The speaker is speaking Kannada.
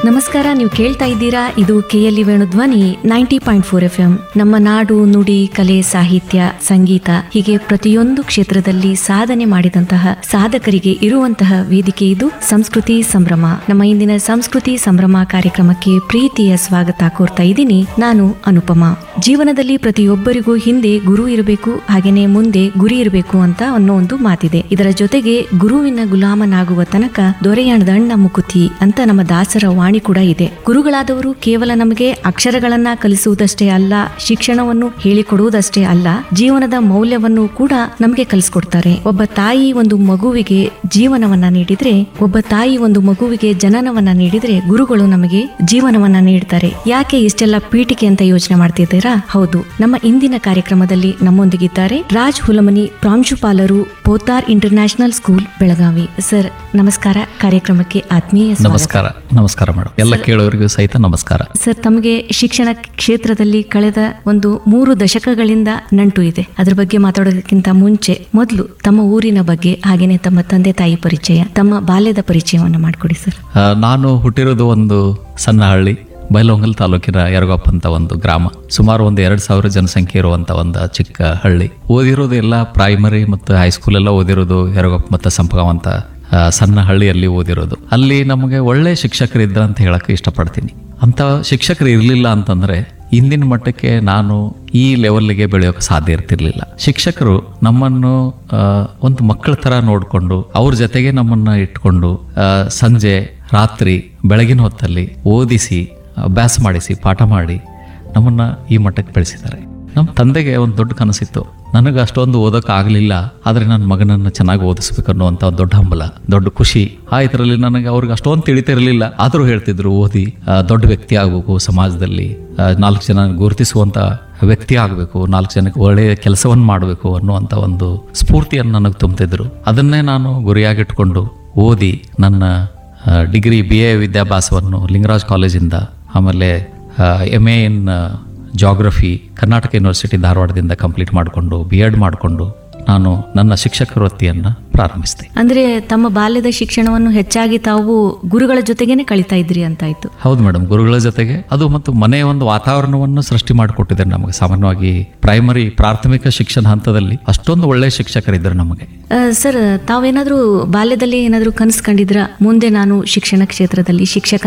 ನಮಸ್ಕಾರ ನೀವು ಕೇಳ್ತಾ ಇದ್ದೀರಾ ಇದು KLE Venu Dhwani ninety point four F M ನಮ್ಮ ನಾಡು ನುಡಿ ಕಲೆ ಸಾಹಿತ್ಯ ಸಂಗೀತ ಹೀಗೆ ಪ್ರತಿಯೊಂದು ಕ್ಷೇತ್ರದಲ್ಲಿ ಸಾಧನೆ ಮಾಡಿದಂತಹ ಸಾಧಕರಿಗೆ ಇರುವಂತಹ ವೇದಿಕೆ ಇದು ಸಂಸ್ಕೃತಿ ಸಂಭ್ರಮ ನಮ್ಮ ಇಂದಿನ ಸಂಸ್ಕೃತಿ ಸಂಭ್ರಮ ಕಾರ್ಯಕ್ರಮಕ್ಕೆ ಪ್ರೀತಿಯ ಸ್ವಾಗತ ಕೋರ್ತಾ ಇದ್ದೀನಿ ನಾನು ಅನುಪಮ ಜೀವನದಲ್ಲಿ ಪ್ರತಿಯೊಬ್ಬರಿಗೂ ಹಿಂದೆ ಗುರು ಇರಬೇಕು ಹಾಗೇನೆ ಮುಂದೆ ಗುರಿ ಇರಬೇಕು ಅಂತ ಅನ್ನೋ ಒಂದು ಮಾತಿದೆ ಇದರ ಜೊತೆಗೆ ಗುರುವಿನ ಗುಲಾಮನಾಗುವ ತನಕ ದೊರೆಯಣದ ಅಣ್ಣ ಮುಕುತಿ ಅಂತ ನಮ್ಮ ದಾಸರ ವಾಣಿ ಕೂಡ ಇದೆ ಗುರುಗಳಾದವರು ಕೇವಲ ನಮಗೆ ಅಕ್ಷರಗಳನ್ನ ಕಲಿಸುವುದಷ್ಟೇ ಅಲ್ಲ ಶಿಕ್ಷಣವನ್ನು ಹೇಳಿಕೊಡುವುದಷ್ಟೇ ಅಲ್ಲ ಜೀವನದ ಮೌಲ್ಯವನ್ನು ಕೂಡ ನಮಗೆ ಕಲಿಸ್ಕೊಡ್ತಾರೆ ಒಬ್ಬ ತಾಯಿ ಒಂದು ಮಗುವಿಗೆ ಜೀವನವನ್ನ ನೀಡಿದ್ರೆ ಒಬ್ಬ ತಾಯಿ ಒಂದು ಮಗುವಿಗೆ ಜನನವನ್ನ ನೀಡಿದ್ರೆ ಗುರುಗಳು ನಮಗೆ ಜೀವನವನ್ನ ನೀಡ್ತಾರೆ ಯಾಕೆ ಇಷ್ಟೆಲ್ಲ ಪೀಠಿಕೆ ಅಂತ ಯೋಚನೆ ಮಾಡ್ತಿದ್ದೀರಾ ಹೌದು ನಮ್ಮ ಇಂದಿನ ಕಾರ್ಯಕ್ರಮದಲ್ಲಿ ನಮ್ಮೊಂದಿಗಿದ್ದಾರೆ ರಾಜ್ ಹುಲಮನಿ ಪ್ರಾಂಶುಪಾಲರು Podar international school Belagavi sir ನಮಸ್ಕಾರ ಕಾರ್ಯಕ್ರಮಕ್ಕೆ ಆತ್ಮೀಯ ಸ್ವಾಗತ. ನಮಸ್ಕಾರ ನಮಸ್ಕಾರ ಮೇಡಮ್ ಎಲ್ಲ ಕೇಳೋರಿಗೂ ಸಹಿತ ನಮಸ್ಕಾರ ಸರ್ ತಮಗೆ ಶಿಕ್ಷಣ ಕ್ಷೇತ್ರದಲ್ಲಿ ಕಳೆದ ಒಂದು ಮೂರು ದಶಕಗಳಿಂದ ನಂಟು ಇದೆ ಅದ್ರ ಬಗ್ಗೆ ಮಾತಾಡೋದಕ್ಕಿಂತ ಮುಂಚೆ ಮೊದಲು ತಮ್ಮ ಊರಿನ ಬಗ್ಗೆ ಹಾಗೇನೆ ತಮ್ಮ ತಂದೆ ತಾಯಿ ಪರಿಚಯ ತಮ್ಮ ಬಾಲ್ಯದ ಪರಿಚಯವನ್ನು ಮಾಡಿಕೊಡಿ ಸರ್ ಆ, ನಾನು ಹುಟ್ಟಿರೋದು ಒಂದು ಸಣ್ಣ ಹಳ್ಳಿ ಬೈಲಹೊಂಗಲ್ ತಾಲೂಕಿನ ಯರಗೊಪ್ಪ ಅಂತ ಒಂದು ಗ್ರಾಮ ಸುಮಾರು ಒಂದು ಎರಡು ಸಾವಿರ ಜನಸಂಖ್ಯೆ ಇರುವಂತ ಒಂದು ಚಿಕ್ಕ ಹಳ್ಳಿ ಓದಿರೋದು ಎಲ್ಲ ಪ್ರೈಮರಿ ಮತ್ತು ಹೈಸ್ಕೂಲ್ ಎಲ್ಲ ಓದಿರೋದು ಯರಗೊಪ್ಪ ಮತ್ತು ಸಂಪಗಾವ್ ಅಂತ ಆ, ಸಣ್ಣ ಹಳ್ಳಿಯಲ್ಲಿ ಓದಿರೋದು ಅಲ್ಲಿ ನಮಗೆ ಒಳ್ಳೆ ಶಿಕ್ಷಕರು ಇದ್ರ ಅಂತ ಹೇಳಕ್ಕೆ ಇಷ್ಟಪಡ್ತೀನಿ ಅಂತ ಶಿಕ್ಷಕರು ಇರಲಿಲ್ಲ ಅಂತಂದ್ರೆ ಇಂದಿನ ಮಟ್ಟಕ್ಕೆ ನಾನು ಈ ಲೆವೆಲ್ಗೆ ಬೆಳೆಯೋಕೆ ಸಾಧ್ಯ ಇರ್ತಿರ್ಲಿಲ್ಲ ಶಿಕ್ಷಕರು ನಮ್ಮನ್ನು ಆ, ಒಂದು ಮಕ್ಕಳ ಥರ ನೋಡಿಕೊಂಡು ಅವ್ರ ಜೊತೆಗೆ ನಮ್ಮನ್ನ ಇಟ್ಕೊಂಡು ಆ, ಸಂಜೆ ರಾತ್ರಿ ಬೆಳಗಿನ ಹೊತ್ತಲ್ಲಿ ಓದಿಸಿ ಅಭ್ಯಾಸ ಮಾಡಿಸಿ ಪಾಠ ಮಾಡಿ ನಮ್ಮನ್ನ ಈ ಮಟ್ಟಕ್ಕೆ ಬೆಳೆಸಿದ್ದಾರೆ ನಮ್ಮ ತಂದೆಗೆ ಒಂದು ದೊಡ್ಡ ಕನಸಿತ್ತು ನನಗೆ ಅಷ್ಟೊಂದು ಓದೋಕೆ ಆಗಲಿಲ್ಲ ಆದರೆ ನನ್ನ ಮಗನನ್ನು ಚೆನ್ನಾಗಿ ಓದಿಸ್ಬೇಕು ಅನ್ನುವಂಥ ಒಂದು ದೊಡ್ಡ ಹಂಬಲ ದೊಡ್ಡ ಖುಷಿ ಆ ಇದರಲ್ಲಿ ನನಗೆ ಅವ್ರಿಗೆ ಅಷ್ಟೊಂದು ತಿಳಿತಿರಲಿಲ್ಲ ಆದರೂ ಹೇಳ್ತಿದ್ರು ಓದಿ ಆ, ದೊಡ್ಡ ವ್ಯಕ್ತಿ ಆಗಬೇಕು ಸಮಾಜದಲ್ಲಿ ಆ, ನಾಲ್ಕು ಜನ ಗುರುತಿಸುವಂಥ ವ್ಯಕ್ತಿ ಆಗಬೇಕು ನಾಲ್ಕು ಜನಕ್ಕೆ ಒಳ್ಳೆಯ ಕೆಲಸವನ್ನು ಮಾಡಬೇಕು ಅನ್ನುವಂಥ ಒಂದು ಸ್ಫೂರ್ತಿಯನ್ನು ನನಗೆ ತುಂಬ್ತಿದ್ರು ಅದನ್ನೇ ನಾನು ಗುರಿಯಾಗಿಟ್ಕೊಂಡು ಓದಿ ನನ್ನ ಆ, ಡಿಗ್ರಿ ಬಿ ಎ ವಿದ್ಯಾಭ್ಯಾಸವನ್ನು ಲಿಂಗರಾಜ್ ಕಾಲೇಜಿಂದ ಆಮೇಲೆ M A in geography Karnataka university ಧಾರವಾಡದಿಂದ ಕಂಪ್ಲೀಟ್ ಮಾಡಿಕೊಂಡು ಬಿ ಎಡ್ ಮಾಡಿಕೊಂಡು ನಾನು ನನ್ನ ಶಿಕ್ಷಕ ವೃತ್ತಿಯನ್ನು ಪ್ರಾರಂಭಿಸಿದೆ ಅಂದ್ರೆ ತಮ್ಮ ಬಾಲ್ಯದ ಶಿಕ್ಷಣವನ್ನು ಹೆಚ್ಚಾಗಿ ತಾವು ಗುರುಗಳ ಜೊತೆಗೇನೆ ಕಳಿತಾ ಇದ್ರಿ ಅಂತಾಯ್ತು ಹೌದು ಮೇಡಮ್ ಗುರುಗಳ ಜೊತೆಗೆ ಅದು ಮತ್ತು ಮನೆಯ ಒಂದು ವಾತಾವರಣವನ್ನು ಸೃಷ್ಟಿ ಮಾಡಿಕೊಟ್ಟಿದ್ದಾರೆ ನಮಗೆ ಸಾಮಾನ್ಯವಾಗಿ ಪ್ರೈಮರಿ ಪ್ರಾಥಮಿಕ ಶಿಕ್ಷಣ ಹಂತದಲ್ಲಿ ಅಷ್ಟೊಂದು ಒಳ್ಳೆಯ ಶಿಕ್ಷಕರಿದ್ದರು ನಮಗೆ ಆ, ಸರ್ ತಾವೇನಾದ್ರೂ ಬಾಲ್ಯದಲ್ಲಿ ಏನಾದ್ರೂ ಕನಸು ಕಂಡಿದ್ರ ಮುಂದೆ ನಾನು ಶಿಕ್ಷಣ ಕ್ಷೇತ್ರದಲ್ಲಿ ಶಿಕ್ಷಕ